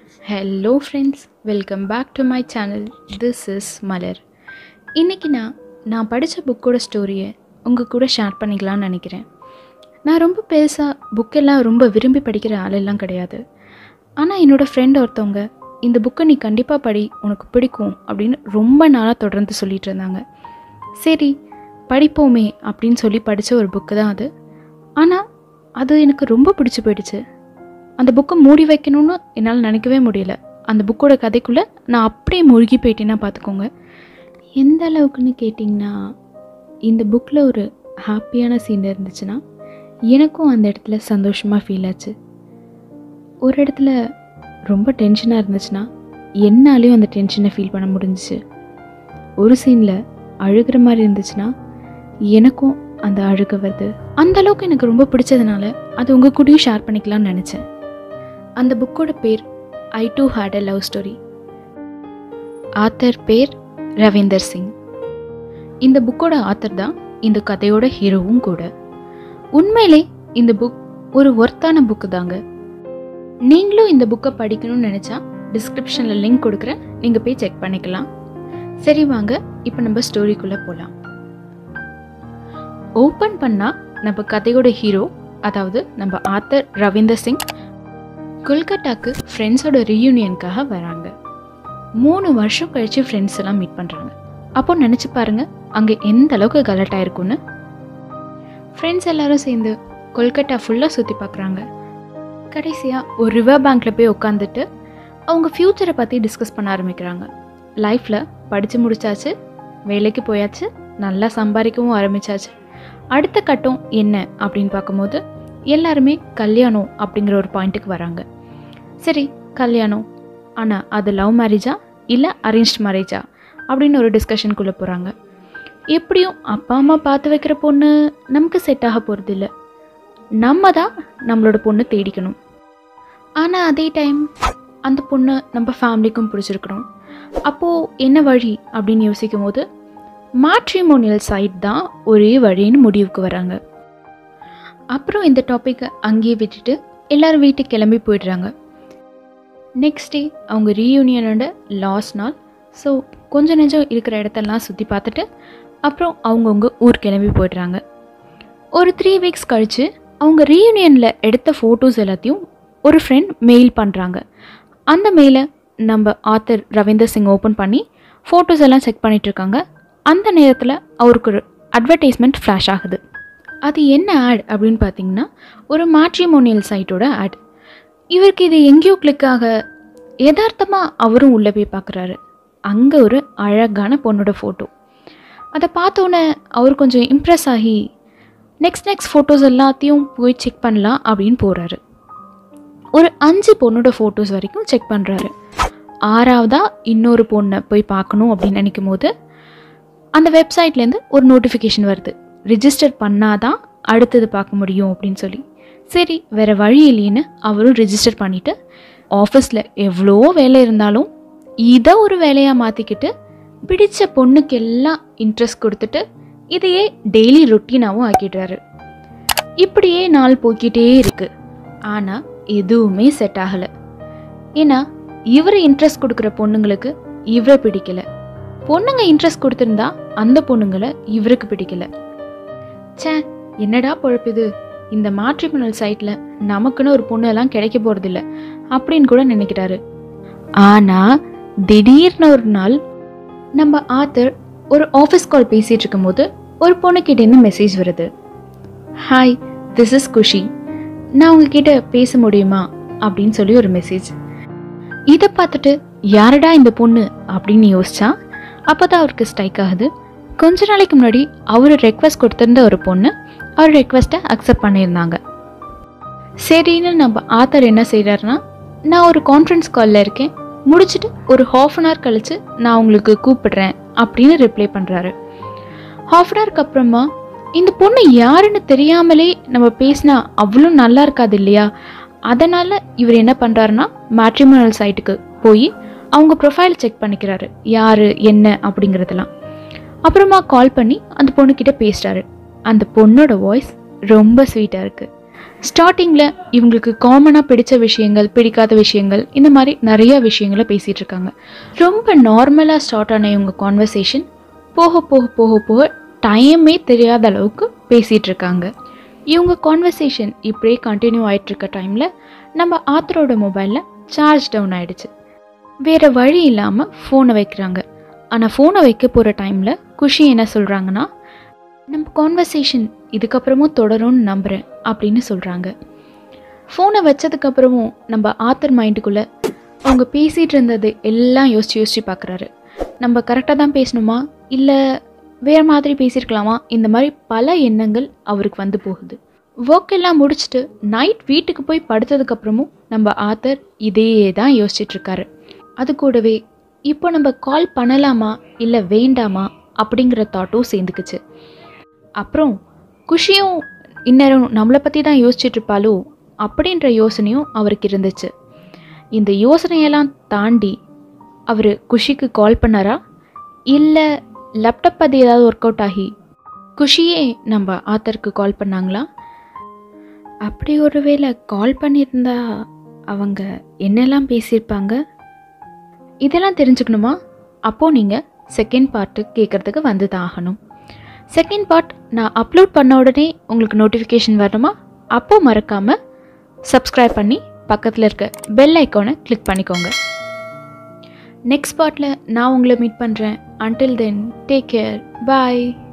hello friends welcome back to my channel this is Malar இன்றைக்கி நான் நான் படித்த புக்கோட ஸ்டோரியை உங்கள் கூட ஷேர் பண்ணிக்கலாம்னு நினைக்கிறேன் நான் ரொம்ப பெருசாக புக்கெல்லாம் ரொம்ப விரும்பி படிக்கிற ஆளெல்லாம் கிடையாது ஆனால் என்னோடய ஃப்ரெண்ட் ஒருத்தவங்க இந்த புக்கை நீ கண்டிப்பாக படி உனக்கு பிடிக்கும் அப்படின்னு ரொம்ப நாளாக தொடர்ந்து சொல்லிட்டு இருந்தாங்க சரி படிப்போமே அப்படின்னு சொல்லி படித்த ஒரு புக்கு தான் அது ஆனால் அது எனக்கு ரொம்ப பிடிச்சி போயிடுச்சு அந்த புக்கை மூடி வைக்கணும்னு என்னால் நினைக்கவே முடியல அந்த புக்கோட கதைக்குள்ளே நான் அப்படியே மூழ்கி போயிட்டேன்னா பார்த்துக்கோங்க எந்த அளவுக்குன்னு கேட்டிங்கன்னா இந்த புக்கில் ஒரு ஹாப்பியான சீன் இருந்துச்சுன்னா எனக்கும் அந்த இடத்துல சந்தோஷமாக ஃபீல் ஆச்சு ஒரு இடத்துல ரொம்ப டென்ஷனாக இருந்துச்சுன்னா என்னாலையும் அந்த டென்ஷனை ஃபீல் பண்ண முடிஞ்சிச்சு ஒரு சீனில் அழுகிற மாதிரி இருந்துச்சுன்னா எனக்கும் அந்த அழுக வருது அந்த அளவுக்கு எனக்கு ரொம்ப பிடிச்சதுனால அது உங்கள் கூடயும் ஷேர் பண்ணிக்கலாம்னு நினச்சேன் அந்த புக்கோட பேர் I too had a love story author பேர் ரவீந்தர் சிங் இந்த புக்கோட ஆத்தர் தான் இந்த கதையோட ஹீரோவும் கூட உண்மையிலே இந்த புக் ஒரு ஒர்த்தான புக்கு தாங்க நீங்களும் இந்த புக்கை படிக்கணும்னு நினச்சா டிஸ்கிரிப்ஷனில் லிங்க் கொடுக்குறேன் நீங்கள் போய் செக் பண்ணிக்கலாம் சரி வாங்க இப்போ நம்ம ஸ்டோரிக்குள்ளே போகலாம் ஓப்பன் பண்ணால் நம்ம கதையோட ஹீரோ அதாவது நம்ம ஆத்தர் ரவீந்தர் சிங் கொல்கட்டாக்கு ஃப்ரெண்ட்ஸோட ரீயூனியனுக்காக வராங்க மூணு வருஷம் கழித்து ஃப்ரெண்ட்ஸ் எல்லாம் மீட் பண்ணுறாங்க அப்போ நினச்சி பாருங்க அங்கே எந்த அளவுக்கு கலட்டாக இருக்கும்னு ஃப்ரெண்ட்ஸ் எல்லாரும் சேர்ந்து கொல்கட்டா ஃபுல்லாக சுற்றி பார்க்குறாங்க கடைசியாக ஒரு ரிவர் பேங்க்கில் போய் உட்காந்துட்டு அவங்க ஃப்யூச்சரை பற்றி டிஸ்கஸ் பண்ண ஆரம்பிக்கிறாங்க லைஃப்பில் படித்து முடிச்சாச்சு வேலைக்கு போயாச்சு நல்லா சம்பாதிக்கவும் ஆரம்பிச்சாச்சு அடுத்த கட்டம் என்ன அப்படின்னு பார்க்கும்போது எல்லாருமே கல்யாணம் அப்படிங்கிற ஒரு பாயிண்ட்டுக்கு வராங்க சரி கல்யாணம் ஆனால் அது லவ் மேரேஜா இல்லை அரேஞ்ச் மேரேஜா அப்படின்னு ஒரு டிஸ்கஷனுக்குள்ளே போகிறாங்க எப்படியும் அப்பா அம்மா பார்த்து வைக்கிற பொண்ணு நமக்கு செட் ஆக போகிறது இல்லை நம்ம தான் நம்மளோட பொண்ணு தேடிக்கணும் ஆனால் அதே டைம் அந்த பொண்ணு நம்ம ஃபேமிலிக்கும் பிடிச்சிருக்கணும் அப்போது என்ன வழி அப்படின்னு யோசிக்கும் போது மாட்ரிமோனியல் சைட் தான் ஒரே வழின்னு முடிவுக்கு வராங்க அப்புறம் இந்த டாப்பிக்கை அங்கேயே விட்டுட்டு எல்லோரும் வீட்டுக்கு கிளம்பி போயிடுறாங்க நெக்ஸ்ட் டே அவங்க ரீயூனியனோட லாஸ்ட் நாள் ஸோ கொஞ்சம் நெஞ்சம் இருக்கிற இடத்தெல்லாம் சுற்றி பார்த்துட்டு அப்புறம் அவங்கவுங்க ஊர் கிளம்பி போயிடுறாங்க ஒரு த்ரீ வீக்ஸ் கழித்து அவங்க ரீயூனியனில் எடுத்த ஃபோட்டோஸ் எல்லாத்தையும் ஒரு ஃப்ரெண்ட் மெயில் பண்ணுறாங்க அந்த மெயிலை நம்ம ஆத்தர் ரவீந்தர் சிங் ஓப்பன் பண்ணி ஃபோட்டோஸ் எல்லாம் செக் பண்ணிகிட்ருக்காங்க அந்த நேரத்தில் அவருக்கு ஒரு அட்வர்டைஸ்மெண்ட் ஃப்ளாஷ் ஆகுது அது என்ன ஆட் அப்படின்னு பார்த்தீங்கன்னா ஒரு மேட்ரிமோனியல் சைட்டோட ஆட் இவருக்கு இது எங்கேயோ கிளிக் ஆக யதார்த்தமாக அவரும் உள்ளே போய் பார்க்குறாரு அங்கே ஒரு அழகான பொண்ணோட ஃபோட்டோ அதை பார்த்தோன்னே அவர் கொஞ்சம் இம்ப்ரெஸ் ஆகி நெக்ஸ்ட் நெக்ஸ்ட் ஃபோட்டோஸ் எல்லாத்தையும் போய் செக் பண்ணலாம் அப்படின்னு போகிறாரு ஒரு அஞ்சு பொண்ணோட ஃபோட்டோஸ் வரைக்கும் செக் பண்ணுறாரு ஆறாவதாக இன்னொரு பொண்ணை போய் பார்க்கணும் அப்படின்னு நினைக்கும் போது அந்த வெப்சைட்லேருந்து ஒரு நோட்டிஃபிகேஷன் வருது ரிஜிஸ்டர் பண்ணாதான் அடுத்தது பார்க்க முடியும் அப்படின்னு சொல்லி சரி வேறு வழி இல்லைன்னு அவரும் ரிஜிஸ்டர் பண்ணிவிட்டு ஆஃபீஸில் எவ்வளோ வேலை இருந்தாலும் இதை ஒரு வேலையாக மாற்றிக்கிட்டு பிடிச்ச பொண்ணுக்கு எல்லாம் இன்ட்ரெஸ்ட் கொடுத்துட்டு இதையே டெய்லி ரொட்டீனாகவும் ஆக்கிடுறாரு இப்படியே நாள் போய்கிட்டே இருக்கு ஆனால் எதுவுமே செட் ஆகலை ஏன்னா இவர் இன்ட்ரெஸ்ட் கொடுக்குற பொண்ணுங்களுக்கு இவரை பிடிக்கல பொண்ணுங்க இன்ட்ரெஸ்ட் கொடுத்துருந்தா அந்த பொண்ணுங்களை இவருக்கு பிடிக்கல சே என்னடா பொழப்புது இந்த மாட்ரிமோனல் சைட்டில் நமக்குன்னு ஒரு பொண்ணு எல்லாம் கிடைக்க போகிறதில்ல அப்படின்னு கூட நினைக்கிறாரு ஆனால் திடீர்னு ஒரு நாள் நம்ம ஆத்தர் ஒரு ஆஃபீஸ் கால் பேசிகிட்டு இருக்கும்போது ஒரு பொண்ணுக்கிட்டேருந்து மெசேஜ் வருது ஹாய் திஸ் இஸ் குஷி நான் உங்ககிட்ட பேச முடியுமா அப்படின்னு சொல்லி ஒரு மெசேஜ் இதை பார்த்துட்டு யாரடா இந்த பொண்ணு அப்படின்னு யோசிச்சா அப்போ தான் அவருக்கு ஸ்ட்ரைக் ஆகுது கொஞ்ச நாளைக்கு முன்னாடி அவர் ரெக்வஸ்ட் கொடுத்துருந்த ஒரு பொண்ணு அவர் ரெக்வஸ்ட்டை அக்செப்ட் பண்ணியிருந்தாங்க சரின்னு நம்ம ஆத்தர் என்ன செய்கிறாருன்னா நான் ஒரு கான்ஃபரன்ஸ் காலில் இருக்கேன் முடிச்சுட்டு ஒரு ஹாஃப் அன் ஹவர் கழித்து நான் உங்களுக்கு கூப்பிடுறேன் அப்படின்னு ரிப்ளை பண்ணுறாரு ஹாஃப் அன் ஹவருக்கு அப்புறமா இந்த பொண்ணு யாருன்னு தெரியாமலே நம்ம பேசினா அவ்வளோ நல்லா இருக்காது இல்லையா அதனால் இவர் என்ன பண்ணுறாருன்னா மேட்ரிமோனல் சைட்டுக்கு போய் அவங்க ப்ரொஃபைல் செக் பண்ணிக்கிறாரு யார் என்ன அப்படிங்கிறதெல்லாம் அப்புறமா கால் பண்ணி அந்த பொண்ணுக்கிட்ட பேசுகிறாரு அந்த பொண்ணோட வாய்ஸ் ரொம்ப ஸ்வீட்டாக இருக்குது ஸ்டார்டிங்கில் இவங்களுக்கு காமனாக பிடிச்ச விஷயங்கள் பிடிக்காத விஷயங்கள் இந்த மாதிரி நிறைய விஷயங்களை பேசிகிட்டு இருக்காங்க ரொம்ப நார்மலாக ஸ்டார்ட் ஆன இவங்க கான்வர்சேஷன் போக போக போக போக டைமே தெரியாத அளவுக்கு பேசிகிட்டு இருக்காங்க இவங்க கான்வர்சேஷன் இப்படியே கண்டினியூ ஆகிட்டு இருக்க டைமில் நம்ம ஆத்தரோட மொபைலில் சார்ஜ் டவுன் ஆயிடுச்சு வேறு வழி இல்லாமல் ஃபோனை வைக்கிறாங்க ஆனால் ஃபோனை வைக்க போகிற டைமில் குஷி என்ன சொல்கிறாங்கன்னா நம்ம கான்வர்சேஷன் இதுக்கப்புறமும் தொடரும்னு நம்புகிறேன் அப்படின்னு சொல்கிறாங்க ஃபோனை வச்சதுக்கப்புறமும் நம்ம ஆத்தர் மைண்டுக்குள்ளே அவங்க பேசிகிட்டு இருந்தது எல்லாம் யோசிச்சு யோசிச்சு பார்க்குறாரு நம்ம கரெக்டாக தான் பேசணுமா இல்லை வேறு மாதிரி பேசியிருக்கலாமா இந்த மாதிரி பல எண்ணங்கள் அவருக்கு வந்து போகுது ஒர்க் எல்லாம் முடிச்சுட்டு நைட் வீட்டுக்கு போய் படுத்ததுக்கப்புறமும் நம்ம ஆத்தர் இதே தான் யோசிச்சுட்டு இருக்காரு அது கூடவே இப்போ நம்ம கால் பண்ணலாமா இல்லை வேண்டாமா அப்படிங்கிற தாட்டும் சேர்ந்துக்குச்சு அப்புறம் குஷியும் இந்நேரம் நம்மளை பற்றி தான் யோசிச்சுட்டு இருப்பாளோ அப்படின்ற யோசனையும் அவருக்கு இருந்துச்சு இந்த யோசனையெல்லாம் தாண்டி அவர் குஷிக்கு கால் பண்ணாரா இல்லை லேப்டாப் அது ஏதாவது ஒர்க் அவுட் ஆகி குஷியே நம்ம ஆத்தருக்கு கால் பண்ணாங்களா அப்படி ஒருவேளை கால் பண்ணியிருந்தா அவங்க என்னெல்லாம் பேசியிருப்பாங்க இதெல்லாம் தெரிஞ்சுக்கணுமா அப்போது நீங்கள் செகண்ட் பார்ட்டு கேட்குறதுக்கு வந்து தான் ஆகணும் செகண்ட் பார்ட் நான் அப்லோட் பண்ண உடனே உங்களுக்கு நோட்டிஃபிகேஷன் வரணுமா அப்போது மறக்காமல் சப்ஸ்கிரைப் பண்ணி பக்கத்தில் இருக்க பெல் ஐக்கானை கிளிக் பண்ணிக்கோங்க நெக்ஸ்ட் பார்ட்டில் நான் உங்களை மீட் பண்ணுறேன் அன்டில் தென் டேக் கேர் பாய்